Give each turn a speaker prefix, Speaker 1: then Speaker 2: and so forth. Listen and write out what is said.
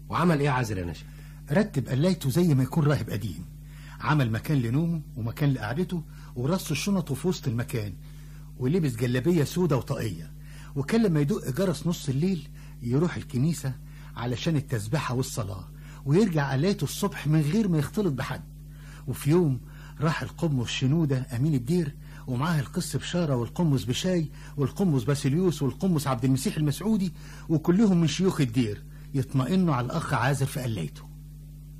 Speaker 1: وعمل ايه عازر يا نشا
Speaker 2: رتب قلايته زي ما يكون راهب قديم عمل مكان لنومه ومكان لقعدته ورص شنطه في وسط المكان ولبس جلابيه سودة وطاقيه وكان لما يدق جرس نص الليل يروح الكنيسه علشان التسبحه والصلاه ويرجع قلايته الصبح من غير ما يختلط بحد وفي يوم راح القمص شنودة أمين الدير ومعاه القس بشارة والقمص بشاي والقمص باسيليوس والقمص عبد المسيح المسعودي وكلهم من شيوخ الدير يطمئنوا على الأخ عازر في قلايته